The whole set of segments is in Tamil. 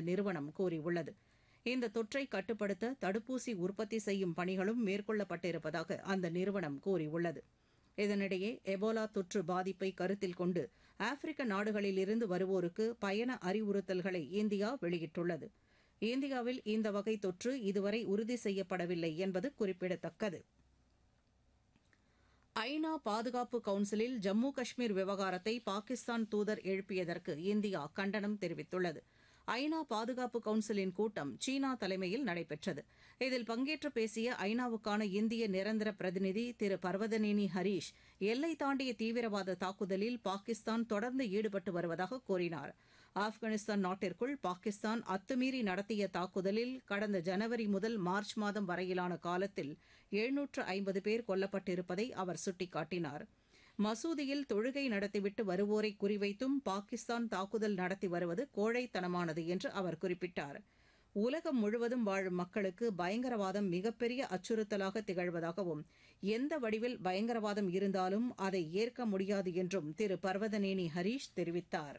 நிறுவனம் கூறியுள்ளது இந்த தொற்றை கட்டுப்படுத்த தடுப்பூசி உற்பத்தி செய்யும் பணிகளும் மேற்கொள்ளப்பட்டிருப்பதாக அந்த நிறுவனம் கூறியுள்ளது இதனிடையே எபோலா தொற்று பாதிப்பை கருத்தில் கொண்டு ஆப்பிரிக்க நாடுகளிலிருந்து வருவோருக்கு பயண அறிவுறுத்தல்களை இந்தியா வெளியிட்டுள்ளது இந்தியாவில் இந்த வகை தொற்று இதுவரை உறுதி செய்யப்படவில்லை என்பது குறிப்பிடத்தக்கது ஐநா பாதுகாப்பு கவுன்சிலில் ஜம்மு காஷ்மீர் விவகாரத்தை பாகிஸ்தான் தூதர் எழுப்பியதற்கு இந்தியா கண்டனம் தெரிவித்துள்ளது ஐநா பாதுகாப்பு கவுன்சிலின் கூட்டம் சீனா தலைமையில் நடைபெற்றது இதில் பங்கேற்று பேசிய ஐநாவுக்கான இந்திய நிரந்தர பிரதிநிதி திரு பர்வதனேனி ஹரீஷ் எல்லை தாண்டிய தீவிரவாத தாக்குதலில் பாகிஸ்தான் தொடர்ந்து ஈடுபட்டு வருவதாக கூறினார் ஆப்கானிஸ்தான் நாட்டிற்குள் பாகிஸ்தான் அத்துமீறி நடத்திய தாக்குதலில் கடந்த ஜனவரி முதல் மார்ச் மாதம் வரையிலான காலத்தில் எழுநூற்று ஐம்பது பேர் கொல்லப்பட்டிருப்பதை அவர் சுட்டிக்காட்டினார் மசூதியில் தொழுகை நடத்திவிட்டு வருவோரை குறிவைத்தும் பாகிஸ்தான் தாக்குதல் நடத்தி வருவது கோழைத்தனமானது என்று அவர் குறிப்பிட்டார் உலகம் முழுவதும் வாழும் மக்களுக்கு பயங்கரவாதம் மிகப்பெரிய அச்சுறுத்தலாக திகழ்வதாகவும் எந்த வடிவில் பயங்கரவாதம் இருந்தாலும் அதை ஏற்க முடியாது என்றும் திரு பர்வதனேனி ஹரீஷ் தெரிவித்தார்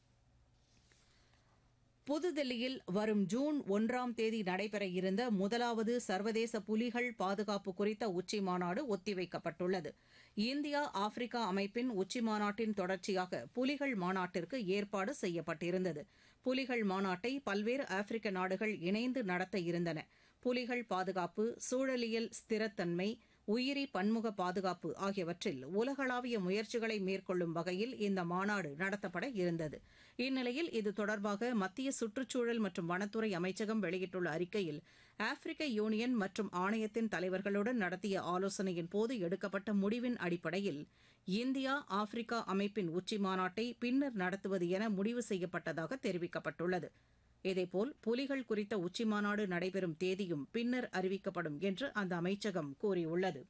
புதுதில்லியில் வரும் ஜூன் ஒன்றாம் தேதி நடைபெற இருந்த முதலாவது சர்வதேச புலிகள் பாதுகாப்பு குறித்த உச்சி மாநாடு ஒத்திவைக்கப்பட்டுள்ளது இந்தியா ஆப்பிரிக்கா அமைப்பின் உச்சி மாநாட்டின் தொடர்ச்சியாக புலிகள் மாநாட்டிற்கு ஏற்பாடு செய்யப்பட்டிருந்தது புலிகள் மாநாட்டை பல்வேறு ஆப்பிரிக்க நாடுகள் இணைந்து நடத்த இருந்தன புலிகள் பாதுகாப்பு சூழலியல் ஸ்திரத்தன்மை உயிரி பன்முக பாதுகாப்பு ஆகியவற்றில் உலகளாவிய முயற்சிகளை மேற்கொள்ளும் வகையில் இந்த மாநாடு நடத்தப்பட இருந்தது இந்நிலையில் இது தொடர்பாக மத்திய சுற்றுச்சூழல் மற்றும் வனத்துறை அமைச்சகம் வெளியிட்டுள்ள அறிக்கையில் ஆப்பிரிக்க யூனியன் மற்றும் ஆணையத்தின் தலைவர்களுடன் நடத்திய ஆலோசனையின் போது எடுக்கப்பட்ட முடிவின் அடிப்படையில் இந்தியா ஆப்பிரிக்கா அமைப்பின் உச்சி மாநாட்டை பின்னர் நடத்துவது என முடிவு செய்யப்பட்டதாக தெரிவிக்கப்பட்டுள்ளது இதேபோல் புலிகள் குறித்த உச்சிமாநாடு நடைபெறும் தேதியும் பின்னர் அறிவிக்கப்படும் என்று அந்த அமைச்சகம் கூறியுள்ளது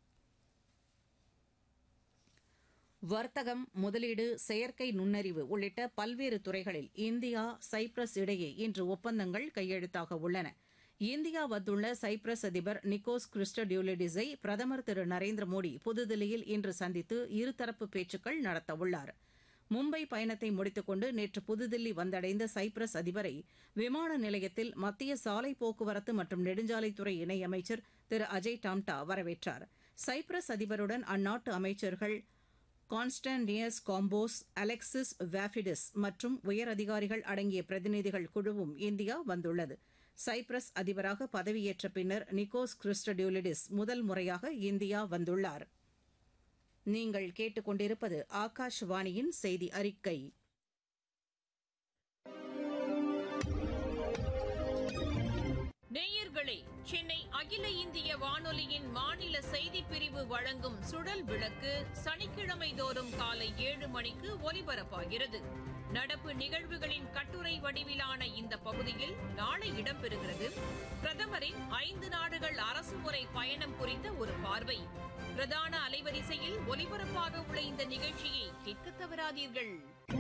வர்த்தகம் முதலீடு செயற்கை நுண்ணறிவு உள்ளிட்ட பல்வேறு துறைகளில் இந்தியா சைப்ரஸ் இடையே இன்று ஒப்பந்தங்கள் கையெழுத்தாக உள்ளன இந்தியா வந்துள்ள சைப்ரஸ் அதிபர் நிக்கோஸ் கிறிஸ்டடியூலிடிஸை பிரதமர் திரு நரேந்திர மோடி புதுதில்லியில் இன்று சந்தித்து இருதரப்பு பேச்சுக்கள் நடத்தவுள்ளாா் மும்பை பயணத்தை முடித்துக்கொண்டு நேற்று புதுதில்லி வந்தடைந்த சைப்ரஸ் அதிபரை விமான நிலையத்தில் மத்திய சாலை போக்குவரத்து மற்றும் நெடுஞ்சாலைத்துறை இணையமைச்சர் திரு அஜய் டாம்டா வரவேற்றார் சைப்ரஸ் அதிபருடன் அந்நாட்டு அமைச்சர்கள் கான்ஸ்டான்டியஸ் காம்போஸ் அலெக்சிஸ் வாஃபிடிஸ் மற்றும் உயரதிகாரிகள் அடங்கிய பிரதிநிதிகள் குழுவும் இந்தியா வந்துள்ளது சைப்ரஸ் அதிபராக பதவியேற்ற பின்னர் நிக்கோஸ் கிறிஸ்டடியூலிடிஸ் முதல் முறையாக இந்தியா வந்துள்ளாா் நீங்கள் கேட்டுக்கொண்டிருப்பது ஆகாஷ்வாணியின் செய்தி அறிக்கை நேயர்களே சென்னை அகில இந்திய வானொலியின் மாநில செய்திப் பிரிவு வழங்கும் சுழல் விளக்கு சனிக்கிழமை தோறும் காலை ஏழு மணிக்கு ஒலிபரப்பாகிறது நடப்பு நிகழ்வுகளின் கட்டுரை வடிவிலான இந்த பகுதியில் நாளை இடம்பெறுகிறது பிரதமரின் ஐந்து நாடுகள் அரசுமுறை பயணம் குறித்த ஒரு பார்வை பிரதான அலைவரிசையில் ஒலிபரப்பாக உள்ள இந்த நிகழ்ச்சியை கேட்க தவறாதீர்கள்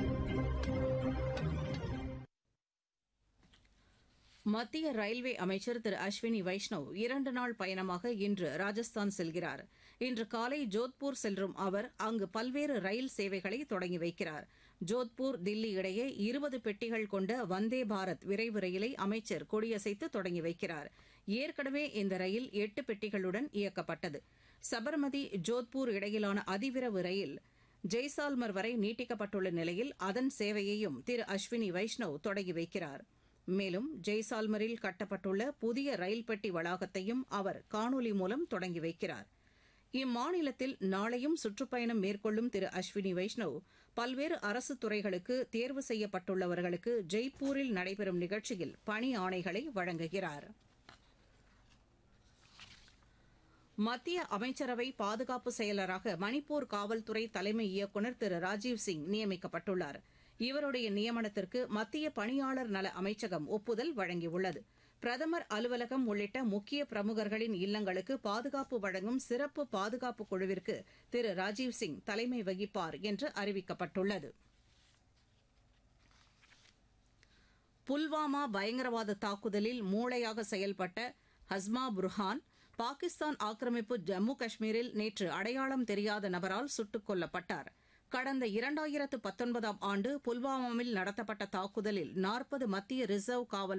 மத்திய ரயில்வே அமைச்சர் திரு அஸ்வினி வைஷ்ணவ் இரண்டு நாள் பயணமாக இன்று ராஜஸ்தான் செல்கிறார் இன்று காலை ஜோத்பூர் செல்லும் அவர் அங்கு பல்வேறு ரயில் சேவைகளை தொடங்கி வைக்கிறார் ஜோத்பூர் தில்லி இடையே இருபது பெட்டிகள் கொண்ட வந்தே பாரத் விரைவு ரயிலை அமைச்சர் கொடியசைத்து தொடங்கி வைக்கிறார் ஏற்கனவே இந்த ரயில் எட்டு பெட்டிகளுடன் இயக்கப்பட்டது சபர்மதி ஜோத்பூர் இடையிலான அதிவிரைவு ரயில் ஜெய்சால்மர் வரை நீட்டிக்கப்பட்டுள்ள நிலையில் அதன் சேவையையும் திரு அஸ்வினி வைஷ்ணவ் தொடங்கி வைக்கிறார் மேலும் ஜெய்சால்மரில் கட்டப்பட்டுள்ள புதிய ரயில் பெட்டி வளாகத்தையும் அவர் காணொலி மூலம் தொடங்கி வைக்கிறார் இம்மாநிலத்தில் நாளையும் சுற்றுப்பயணம் மேற்கொள்ளும் திரு அஸ்வினி வைஷ்ணவ் பல்வேறு அரசு துறைகளுக்கு தேர்வு செய்யப்பட்டுள்ளவர்களுக்கு ஜெய்ப்பூரில் நடைபெறும் நிகழ்ச்சியில் பணி ஆணைகளை வழங்குகிறார் மத்திய அமைச்சரவை பாதுகாப்பு செயலராக மணிப்பூர் காவல்துறை தலைமை இயக்குநர் திரு ராஜீவ் சிங் நியமிக்கப்பட்டுள்ளார் இவருடைய நியமனத்திற்கு மத்திய பணியாளர் நல அமைச்சகம் ஒப்புதல் வழங்கியுள்ளது பிரதமர் அலுவலகம் உள்ளிட்ட முக்கிய பிரமுகர்களின் இல்லங்களுக்கு பாதுகாப்பு வழங்கும் சிறப்பு பாதுகாப்பு குழுவிற்கு திரு ராஜீவ் சிங் தலைமை வகிப்பார் என்று அறிவிக்கப்பட்டுள்ளது புல்வாமா பயங்கரவாத தாக்குதலில் மூளையாக செயல்பட்ட ஹஸ்மா புர்ஹான் பாகிஸ்தான் ஆக்கிரமிப்பு ஜம்மு காஷ்மீரில் நேற்று அடையாளம் தெரியாத நபரால் சுட்டுக் கொல்லப்பட்டார் கடந்த இரண்டாயிரத்து பத்தொன்பதாம் ஆண்டு புல்வாமாவில் நடத்தப்பட்ட தாக்குதலில் நாற்பது மத்திய ரிசர்வ் காவல்